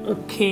Okay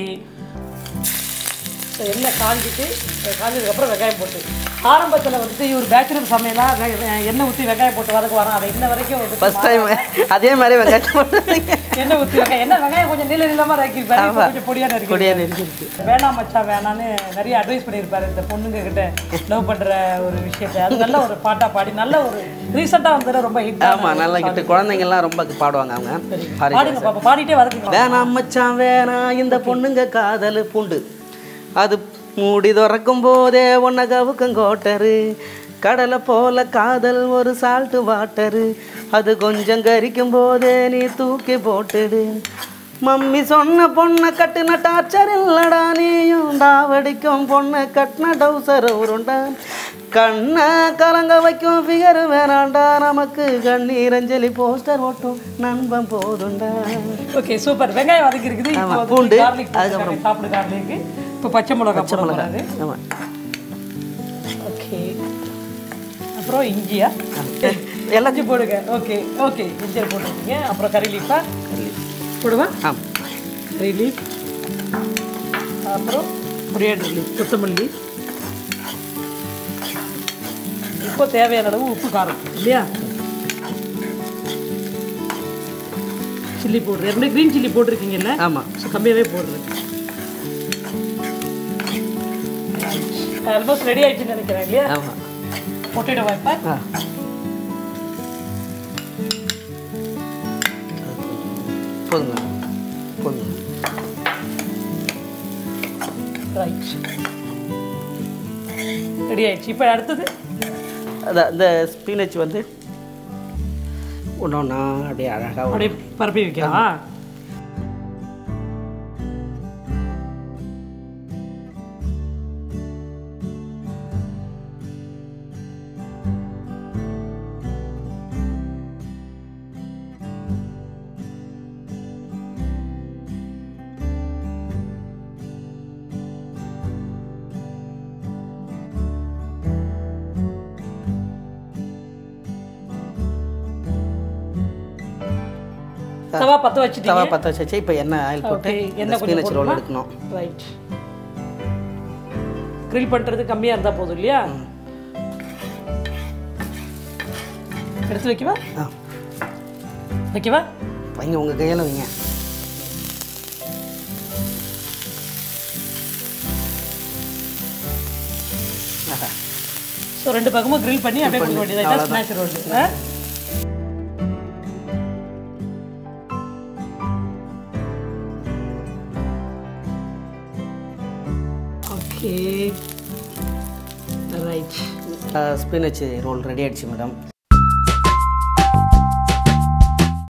எண்ணெய் காஞ்சிட்டு காஞ்சதுக்கப்புறம் வெங்காயம் போட்டு ஆரம்பத்தில் வந்துட்டு இவர் பேச்சுலர் சமையலா வெ- வெ- எண்ணெய் ஊற்றி வெங்காயம் போட்டு வதக்கு வரோம் அதை இன்ன வரைக்கும் வந்துட்டு ஃபர்ஸ்ட் டைம் அதே மாதிரி வெங்காயம் போடுறீங்க எண்ணெய் ஊற்றி வெங்காயம் என்ன வெங்காயம் கொஞ்சம் நீள நீளமாக இறக்கிருப்பாரு இப்போ கொஞ்சம் பொடியாக இருக்கு கொடியா நெருங்கிருக்கு வேணாம் மச்சான் வேணான்னு நிறைய அட்வைஸ் பண்ணியிருப்பாரு இந்த பொண்ணுங்க கிட்ட லவ் பண்ற ஒரு விஷயத்தை அது நல்ல ஒரு பாட்டா பாடி நல்ல ஒரு ரீசெண்டாக வந்து ரொம்ப ஹிட் ஆமா நல்லா கிட்ட குழந்தைங்கலாம் ரொம்ப பாடுவாங்க அவங்க ஹாரி பாடுங்க பாப்பா பாடிட்டே வதக்குங்க வேணாம் மச்சான் வேணாம் இந்த பொண்ணுங்க காதல் பூண்டு அது மூடி திறக்கும் போதே உன்னை கவுக்கும் கோட்டரு கடலை போல காதல் ஒரு சால்ட்டு வாட்டரு அது கொஞ்சம் கரிக்கும் போதே நீ தூக்கி போட்டுடு மம்மி சொன்ன பொண்ணை கட்டுன டார்ச்சர் இல்லடா நீயும் டாவடிக்கும் பொண்ணை கட்டின டவுசர் உருண்டா கண்ணை கலங்க வைக்கும் ஃபிகர் வேணாண்டா நமக்கு கண்ணீர் அஞ்சலி போஸ்டர் ஓட்டும் நண்பன் போதுண்டா ஓகே சூப்பர் வெங்காயம் வதக்கி இருக்குது ஆமா, இப்போ பூண்டு, கார்லிக் அதுக்கப்புறம் சாப்பிடு கார்லிக் இப்போ பச்சை மிளகா பச்சை போட மிளகா போறாரு ஆமாம் ஓகே அப்புறம் இஞ்சியா எல்லாம் இஞ்சி போடுங்க ஓகே ஓகே இஞ்சியை போட்டுருக்கீங்க அப்புறம் கறி லீஃபா போடுவா ஆ கறி லீஃப் அப்புறம் புரியாடு லீஃப் கொத்தமல்லி இப்போ தேவையான அளவு உப்பு காரம் இல்லையா சில்லி பவுடர் ஏற்கனவே க்ரீன் சில்லி போட்டிருக்கீங்கல்ல ஆமாம் ஸோ கம்மியாகவே போடுறேன் ஆல்மோஸ்ட் ரெடி ஆயிடுச்சுன்னு நினைக்கிறேன் இல்லையா ஆமாம் பொட்டேட்டோ வைப்பேன் ஆ போதுங்க போதுங்க ரைட் ரெடி ஆயிடுச்சு இப்போ அடுத்தது அதான் இந்த ஸ்பீனச் வந்து ஒன்று ஒன்றா அப்படியே அழகாக அப்படியே பரப்பி வைக்கலாம் தவா பற்ற தவா வச்சுட்டீங்க பற்ற வச்சு இப்போ எண்ணெய் ஆயில் போட்டு ஓகே இந்த எண்ணெய் கொஞ்சம் ஸ்பீனச் ரோல் போடணுமா எடுக்கணும் ரைட் grill பண்ணுறது கம்மியாக இருந்தால் போதும் இல்லையா எடுத்து வைக்கவா ஆ வைக்கவா வைங்க உங்கள் கையில் வைங்க ஆஹா. ஸோ ரெண்டு பக்கமும் grill பண்ணி அப்படியே கொடுக்க வேண்டியது ஸ்நாச் ரோடு okay right spinach roll ready ஆயிடுச்சு மேடம்